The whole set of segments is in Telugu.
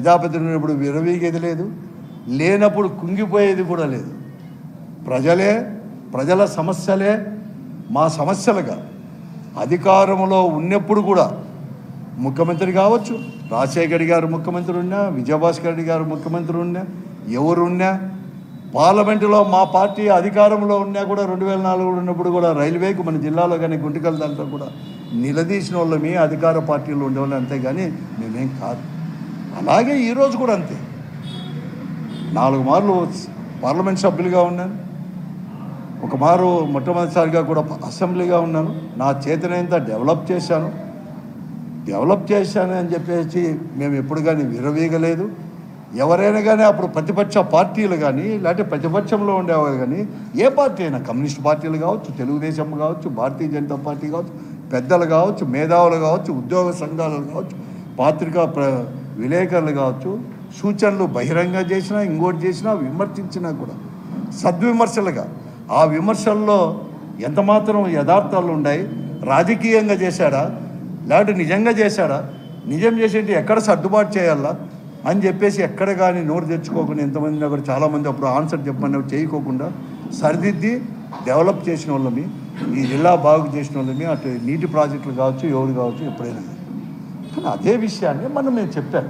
ప్రజాప్రతినిధి ఉన్నప్పుడు విరవీగేది లేదు లేనప్పుడు కుంగిపోయేది కూడా లేదు ప్రజలే ప్రజల సమస్యలే మా సమస్యలుగా అధికారంలో ఉన్నప్పుడు కూడా ముఖ్యమంత్రి కావచ్చు రాజశేఖర్ గారు ముఖ్యమంత్రి ఉన్నా విజయభాస్కర్ రెడ్డి గారు ముఖ్యమంత్రి ఉన్నా ఎవరున్నా పార్లమెంటులో మా పార్టీ అధికారంలో ఉన్నా కూడా రెండు వేల నాలుగులో ఉన్నప్పుడు కూడా రైల్వేకు మన జిల్లాలో కానీ గుంటకల్ దాంట్లో కూడా నిలదీసిన వాళ్ళమి అధికార పార్టీలో ఉండేవాళ్ళు అంతేగాని మేమేం కాదు అలాగే ఈరోజు కూడా అంతే నాలుగు మార్లు పార్లమెంట్ సభ్యులుగా ఉన్నాను ఒక మారు మొట్టమొదటిసారిగా కూడా అసెంబ్లీగా ఉన్నాను నా చేతనైనంత డెవలప్ చేశాను డెవలప్ చేశాను అని చెప్పేసి మేము ఎప్పుడు కానీ విరవీగలేదు ఎవరైనా కానీ అప్పుడు ప్రతిపక్ష పార్టీలు కానీ లేకపోతే ప్రతిపక్షంలో ఉండేవారు కానీ ఏ పార్టీ అయినా కమ్యూనిస్ట్ పార్టీలు కావచ్చు తెలుగుదేశం కావచ్చు భారతీయ జనతా పార్టీ కావచ్చు పెద్దలు కావచ్చు మేధావులు కావచ్చు ఉద్యోగ సంఘాలు కావచ్చు పాత్రికా ప్ర విలేకరులు కావచ్చు సూచనలు బహిరంగ చేసినా ఇంకోటి చేసినా విమర్శించినా కూడా సద్విమర్శలుగా ఆ విమర్శల్లో ఎంతమాత్రం యథార్థాలు ఉన్నాయి రాజకీయంగా చేశాడా లేకపోతే నిజంగా చేశాడా నిజం చేసేటి ఎక్కడ సర్దుబాటు చేయాలా అని చెప్పేసి ఎక్కడ కానీ నోరు తెచ్చుకోకుండా ఎంతమంది కూడా చాలామంది అప్పుడు ఆన్సర్ చెప్పమని చేయకోకుండా సరిదిద్ది డెవలప్ చేసిన వాళ్ళమి ఈ జిల్లా బాగు చేసిన వాళ్ళమి అటు నీటి ప్రాజెక్టులు కావచ్చు ఎవరు కావచ్చు ఎప్పుడైనా కానీ అదే విషయాన్ని మనం మేము చెప్పాను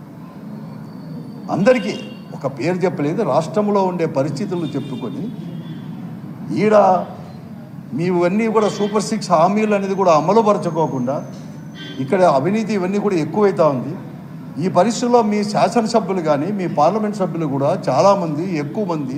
అందరికీ ఒక పేరు చెప్పలేదు రాష్ట్రంలో ఉండే పరిస్థితులను చెప్పుకొని ఈడ మీవన్నీ కూడా సూపర్ సిక్స్ హామీలు అనేది కూడా అమలుపరచుకోకుండా ఇక్కడ అవినీతి ఇవన్నీ కూడా ఎక్కువైతా ఉంది ఈ పరిస్థితుల్లో మీ శాసనసభ్యులు కానీ మీ పార్లమెంట్ సభ్యులు కూడా చాలామంది ఎక్కువ మంది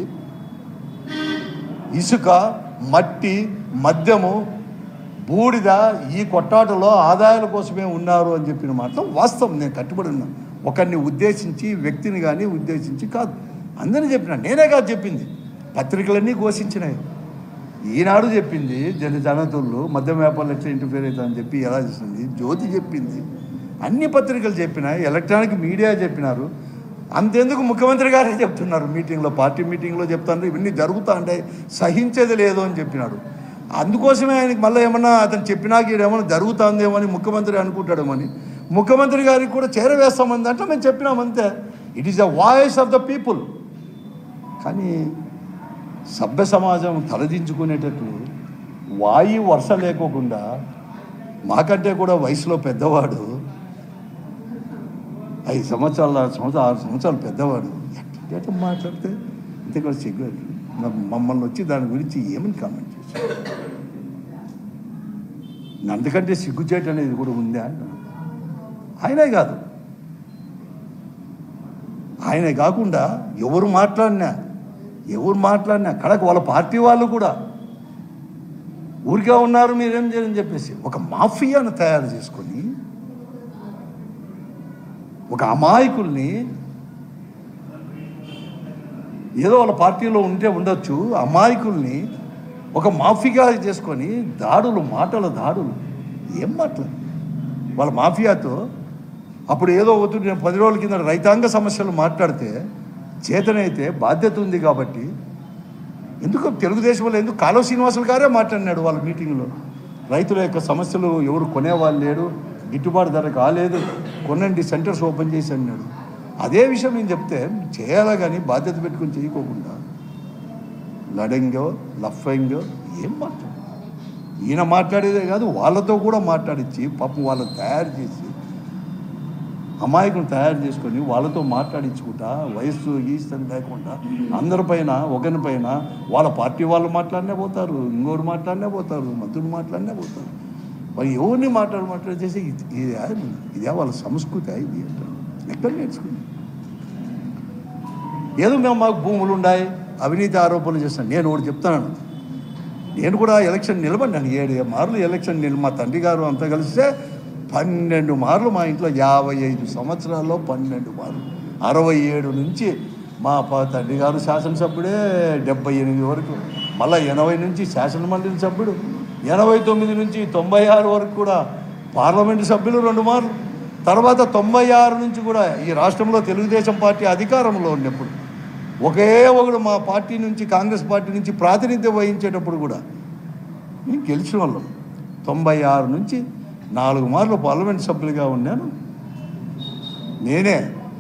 ఇసుక మట్టి మద్యము బూడిద ఈ కొట్టాటలో ఆదాయాల కోసమే ఉన్నారు అని చెప్పిన మాట వాస్తవం నేను కట్టుబడి ఉన్నా ఒకరిని ఉద్దేశించి వ్యక్తిని కానీ ఉద్దేశించి కాదు అందరినీ చెప్పిన నేనే కాదు చెప్పింది పత్రికలన్నీ ఘోషించినాయి ఈనాడు చెప్పింది జన జనతులు మద్యం వ్యాపారులు ఎట్లా ఇంటర్ఫేర్ అవుతుందని చెప్పి ఎలా చేసింది జ్యోతి చెప్పింది అన్ని పత్రికలు చెప్పినాయి ఎలక్ట్రానిక్ మీడియా చెప్పినారు అంతెందుకు ముఖ్యమంత్రి గారే చెప్తున్నారు మీటింగ్లో పార్టీ మీటింగ్లో చెప్తున్నారు ఇవన్నీ జరుగుతా అంటే సహించేది లేదు అని చెప్పినాడు అందుకోసమే ఆయనకి మళ్ళీ ఏమన్నా అతను చెప్పినాక ఏమన్నా జరుగుతుందేమో అని ముఖ్యమంత్రి అనుకుంటాడేమని ముఖ్యమంత్రి గారికి కూడా చేరవేస్తామంది అంటే మేము చెప్పినామంతే it is the voice of the people కానీ సభ్య సమాజం తలదించుకునేటట్లు వాయు వర్ష లేకోకుండా మాకంటే కూడా వయసులో పెద్దవాడు ఐదు సంవత్సరాల సంవత్సరం ఆరు సంవత్సరాలు పెద్దవాడు ఎట్లా మాట్లాడితే ఇంత కూడా సిగ్గు మమ్మల్ని వచ్చి దాని గురించి ఏమని కామెంట్ చేశారు అంతకంటే సిగ్గుచేటు అనేది కూడా ఉందా అంటున్నాను ఆయనే కాదు ఆయనే కాకుండా ఎవరు మాట్లాడినా ఎవరు మాట్లాడినా కడకు వాళ్ళ పార్టీ వాళ్ళు కూడా ఊరికే ఉన్నారు మీరేం చేయని చెప్పేసి ఒక మాఫియాను తయారు చేసుకొని ఒక అమాయకుల్ని ఏదో వాళ్ళ పార్టీలో ఉంటే ఉండొచ్చు అమాయకుల్ని ఒక మాఫియా చేసుకొని దాడులు మాటల దాడులు ఏం మాటలు వాళ్ళ మాఫియాతో అప్పుడు ఏదో అవుతుంది నేను పది రోజుల కింద రైతాంగ సమస్యలు మాట్లాడితే చేతనైతే బాధ్యత ఉంది కాబట్టి ఎందుకు తెలుగుదేశంలో ఎందుకు కాలువ శ్రీనివాసులు గారే మాట్లాడినాడు వాళ్ళ మీటింగ్లో రైతుల యొక్క సమస్యలు ఎవరు కొనేవాళ్ళు లేరు గిట్టుబాటు ధర కాలేదు కొనండి సెంటర్స్ ఓపెన్ చేసి అన్నాడు అదే విషయం నేను చెప్తే చేయాలా కానీ బాధ్యత పెట్టుకొని చేయకోకుండా లడంగో లఫంగో ఏం మాట్లాడు ఈయన మాట్లాడేదే కాదు వాళ్ళతో కూడా మాట్లాడించి పాపం వాళ్ళని తయారు చేసి అమాయకులు తయారు చేసుకొని వాళ్ళతో మాట్లాడించుకుంటా వయస్సు ఈస్తని లేకుండా అందరిపైన ఒకరిపైన వాళ్ళ పార్టీ వాళ్ళు మాట్లాడినే పోతారు ఇంకోరు మాట్లాడినే పోతారు మంత్రులు మాట్లాడినే పోతారు వాళ్ళు ఎవరిని మాట్లాడి మాట్లాడి చేసి ఇది- ఇది ఇదే వాళ్ళ సంస్కృతి ఇది అంటారు ఎక్కడ నేర్చుకుంది ఏదో మేము మాకు భూములు ఉన్నాయి అవినీతి ఆరోపణలు చేస్తాను నేను ఒకటి చెప్తాను నేను కూడా ఎలక్షన్ నిలబడినాను ఏడు మార్లు ఎలక్షన్ నిల మా తండ్రి గారు అంతా కలిస్తే పన్నెండు మార్లు మా ఇంట్లో యాభై ఐదు సంవత్సరాల్లో పన్నెండు మార్లు అరవై ఏడు నుంచి మా ప- తండ్రి గారు శాసనసభ్యుడే డెబ్బై ఎనిమిది వరకు మళ్ళీ ఎనభై నుంచి శాసనమండలి సభ్యుడు ఎనభై తొమ్మిది నుంచి తొంభై ఆరు వరకు కూడా పార్లమెంటు సభ్యులు రెండు మార్లు తర్వాత తొంభై ఆరు నుంచి కూడా ఈ రాష్ట్రంలో తెలుగుదేశం పార్టీ అధికారంలో ఉన్నప్పుడు ఒకే ఒకడు మా పార్టీ నుంచి కాంగ్రెస్ పార్టీ నుంచి ప్రాతినిధ్యం వహించేటప్పుడు కూడా నేను గెలిచిన వాళ్ళం తొంభై ఆరు నుంచి నాలుగు మార్లు పార్లమెంట్ సభ్యులుగా ఉన్నాను నేనే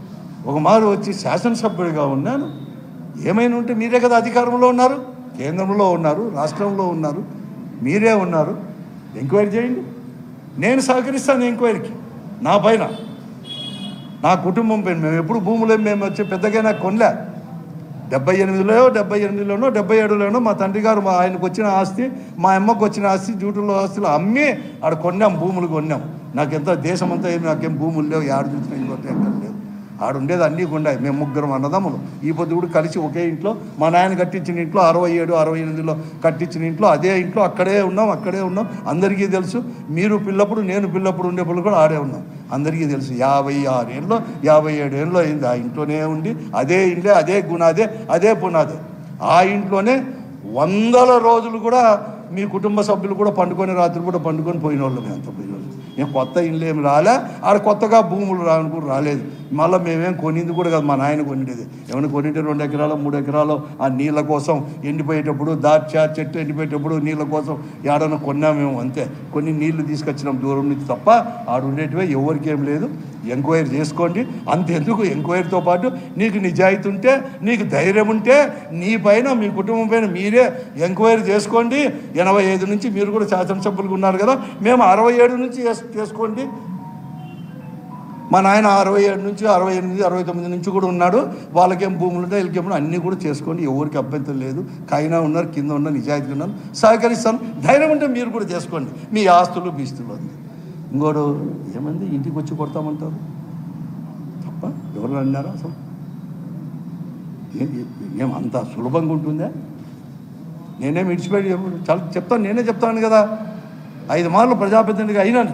ఒక మారు వచ్చి శాసనసభ్యుడిగా ఉన్నాను ఏమైనా ఉంటే మీరే కదా అధికారంలో ఉన్నారు కేంద్రంలో ఉన్నారు రాష్ట్రంలో ఉన్నారు మీరే ఉన్నారు ఎంక్వైరీ చేయండి నేను సహకరిస్తాను ఎంక్వైరీకి నా పైన నా కుటుంబం పైన మేము ఎప్పుడు భూములు మేము వచ్చి పెద్దగా నాకు కొనలే డెబ్బై ఎనిమిదిలో డెబ్బై ఎనిమిదిలోనో డెబ్బై ఏడులోనో మా తండ్రి గారు మా ఆయనకు వచ్చిన ఆస్తి మా అమ్మకు వచ్చిన ఆస్తి జూటులో ఆస్తులు అమ్మి ఆడ కొన్నాం భూములు కొన్నాం నాకెంత దేశం అంతా ఏమి నాకేం భూములు లేవు ఆడ చూసిన ఇంకోటి ఎక్కడ లేవు ఆడ ఉండేది అన్నీ ఉన్నాయి మేము ముగ్గురం అన్నదమ్ములు ఈ పొద్దు కూడా కలిసి ఒకే ఇంట్లో మా నాయన కట్టించిన ఇంట్లో అరవై ఏడు అరవై ఎనిమిదిలో కట్టించిన ఇంట్లో అదే ఇంట్లో అక్కడే ఉన్నాం అక్కడే ఉన్నాం అందరికీ తెలుసు మీరు పిల్లప్పుడు నేను పిల్లప్పుడు ఉండేప్పుడు కూడా ఆడే ఉన్నాం అందరికీ తెలుసు యాభై ఆరు ఏళ్ళలో యాభై ఏడు ఏళ్ళలో అయింది ఆ ఇంట్లోనే ఉండి అదే ఇంట్లో అదే గుణాదే అదే పునాదే ఆ ఇంట్లోనే వందల రోజులు కూడా మీ కుటుంబ సభ్యులు కూడా పండుకొని రాత్రి కూడా పండుకొని పోయిన వాళ్ళు మేము అంత పోయిన వాళ్ళు మేము కొత్త ఇల్లు ఏమి రాలే ఆడ కొత్తగా భూములు రాని కూడా రాలేదు మళ్ళీ మేమేం కొనింది కూడా కాదు మా నాయన కొనిండేది ఏమైనా కొనింటే రెండు ఎకరాలు మూడు ఎకరాలు ఆ నీళ్ళ కోసం ఎండిపోయేటప్పుడు దాచ చెట్టు ఎండిపోయేటప్పుడు నీళ్ళ కోసం ఏడన్నా కొన్నామేమో అంతే కొన్ని నీళ్లు తీసుకొచ్చినాం దూరం నుంచి తప్ప ఆడ ఉండేటివే ఎవరికి ఏం లేదు ఎంక్వైరీ చేసుకోండి అంతెందుకు ఎంక్వైరీతో పాటు నీకు నిజాయితీ ఉంటే నీకు ధైర్యం ఉంటే నీ పైన మీ కుటుంబం పైన మీరే ఎంక్వైరీ చేసుకోండి ఎనభై ఐదు నుంచి మీరు కూడా శాసనసభ్యులుగా ఉన్నారు కదా మేము అరవై ఏడు నుంచి చేస్- చేసుకోండి మా నాయన అరవై ఏడు నుంచి అరవై ఎనిమిది అరవై తొమ్మిది నుంచి కూడా ఉన్నాడు వాళ్ళకేం భూములు ఉంటాయి వీళ్ళకేమో అన్నీ కూడా చేసుకోండి ఎవరికి అభ్యంతరం లేదు కైనా ఉన్నారు కింద ఉన్న నిజాయితీ ఉన్నారు సహకరిస్తాను ధైర్యం ఉంటే మీరు కూడా చేసుకోండి మీ ఆస్తులు బీస్తులు ఉంది ఇంకోడు ఏమంది ఇంటికి వచ్చి కొడతామంటారు తప్ప ఎవరు అన్నారా అసలు ఏ- ఏ- ఏం అంత సులభంగా ఉంటుందా నేనేం ఇడిచిపెట్టి చెప్పను. చాలా చెప్తాను నేనే చెప్తాను కదా ఐదు మార్లు ప్రజాప్రతినిధిగా అయినాను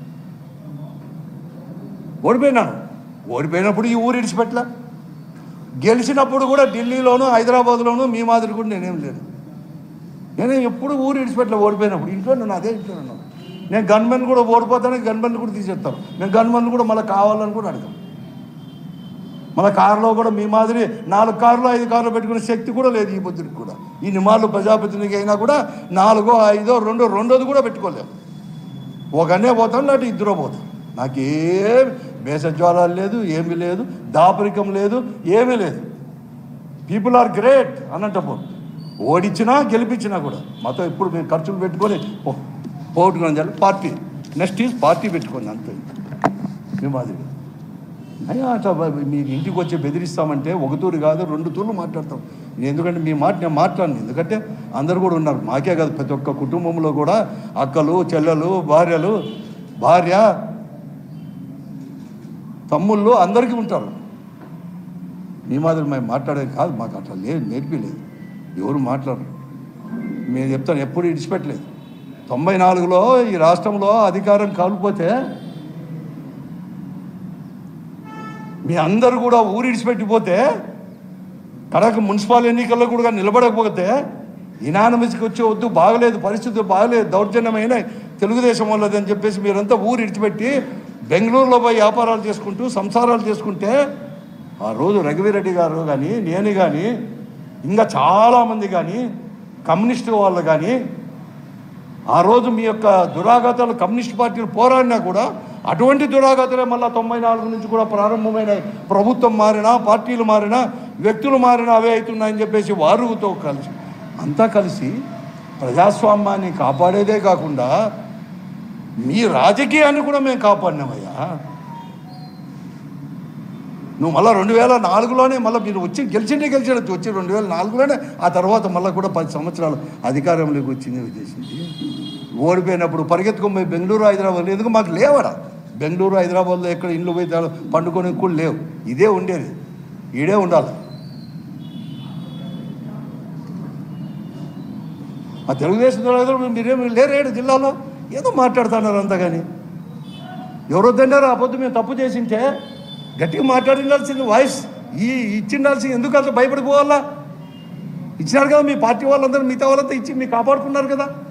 ఓడిపోయినాను ఓడిపోయినప్పుడు ఈ ఊరు ఇడిచిపెట్టలే గెలిచినప్పుడు కూడా ఢిల్లీలోను హైదరాబాద్లోను మీ మాదిరి కూడా నేనేం లేను నేను ఎప్పుడు ఊరు ఇడిచిపెట్టలే ఓడిపోయినప్పుడు ఇంట్లో నేను అదే ఇంట్లో ఉన్నాను నేను గన్మెన్ కూడా ఓడిపోతాను గన్మెన్ కూడా తీసేస్తాను నేను గన్మెన్ కూడా మళ్ళీ కావాలని కూడా అడగాను మన కారులో కూడా మీ మాదిరి నాలుగు కార్లు ఐదు కార్లు పెట్టుకునే శక్తి కూడా లేదు ఈ బుద్ధుడికి కూడా ఈ నిమాళ్ళు ప్రజాప్రతినిధికి అయినా కూడా నాలుగో ఐదో రెండో రెండోది కూడా పెట్టుకోలేము ఒకనే పోతాను లేకపోతే ఇద్దరు పోతాం నాకేం భేషజ్వాలాలు లేదు ఏమీ లేదు దాపరికం లేదు ఏమీ లేదు పీపుల్ ఆర్ గ్రేట్ అన్నట్టప్పుడు ఓడించినా గెలిపించినా కూడా మాతో ఇప్పుడు మేము ఖర్చులు పెట్టుకొని పో- పోగొట్టుకున్నాం చాలు పార్టీ నెక్స్ట్ ఈజ్ పార్టీ పెట్టుకోండి అంతే మీ మాదిరి అయ్యా అట్లా బ- మీరు ఇంటికి వచ్చి బెదిరిస్తామంటే ఒక తూరు కాదు రెండు తూర్లు మాట్లాడతాం నేను ఎందుకంటే మీ మాట నేను మాట్లాడను ఎందుకంటే అందరు కూడా ఉన్నారు మాకే కాదు ప్రతి ఒక్క కుటుంబంలో కూడా అక్కలు చెల్లెలు భార్యలు భార్య తమ్ముళ్ళు అందరికీ ఉంటారు మీ మాదిరి మేము మాట్లాడేది కాదు మాకు అట్లా లేదు నేర్పిలేదు ఎవరు మాట్లాడరు మేము చెప్తాను ఎప్పుడు ఇడిచిపెట్టలేదు తొంభై నాలుగులో ఈ రాష్ట్రంలో అధికారం కాలిపోతే మీ అందరు కూడా ఊరు ఇడిచిపెట్టిపోతే కడక మున్సిపల్ ఎన్నికల్లో కూడా నిలబడకపోతే ఇనానమస్కి వచ్చే వద్దు బాగలేదు పరిస్థితులు బాగలేదు దౌర్జన్యమైన తెలుగుదేశం వాళ్ళది అని చెప్పేసి మీరంతా ఊరు ఇడిచిపెట్టి బెంగళూరులో పోయి వ్యాపారాలు చేసుకుంటూ సంసారాలు చేసుకుంటే ఆ రోజు రఘువీరెడ్డి గారు కానీ నేను కానీ ఇంకా చాలామంది కానీ కమ్యూనిస్టు వాళ్ళు కానీ ఆ రోజు మీ యొక్క దురాఘాతాలు కమ్యూనిస్ట్ పార్టీలు పోరాడినా కూడా అటువంటి దురాఘాతాలే మళ్ళీ తొంభై నాలుగు నుంచి కూడా ప్రారంభమైనాయి ప్రభుత్వం మారినా పార్టీలు మారినా వ్యక్తులు మారినా అవే అవుతున్నాయని చెప్పేసి వారుతో కలిసి అంతా కలిసి ప్రజాస్వామ్యాన్ని కాపాడేదే కాకుండా మీ రాజకీయాన్ని కూడా మేము కాపాడినామయ్యా నువ్వు మళ్ళీ రెండు వేల నాలుగులోనే మళ్ళీ మీరు వచ్చి గెలిచిండే గెలిచాడు వచ్చి రెండు వేల నాలుగులోనే ఆ తర్వాత మళ్ళీ కూడా పది సంవత్సరాలు అధికారంలోకి వచ్చింది చేసింది ఓడిపోయినప్పుడు పరిగెత్తుకొని పోయి బెంగళూరు హైదరాబాద్ ఎందుకు మాకు లేవడ బెంగళూరు హైదరాబాద్లో ఎక్కడ ఇండ్లు పోయి తా- పండుకొని కూడా లేవు ఇదే ఉండేది ఈడే ఉండాలి ఆ తెలుగుదేశం నాయకులు మీరేమి లేరేడు జిల్లాలో ఏదో మాట్లాడుతున్నారు అంతా కానీ ఎవరు వద్దన్నారు ఆ పొద్దు మేము తప్పు చేసింటే గట్టిగా మాట్లాడిండాల్సింది వాయిస్ ఈ ఇచ్చిండాల్సింది ఎందుకు అంత భయపడిపోవాలా ఇచ్చినారు కదా మీ పార్టీ వాళ్ళందరూ మిగతా వాళ్ళంతా ఇచ్చి మీరు కాపాడుకున్నారు కదా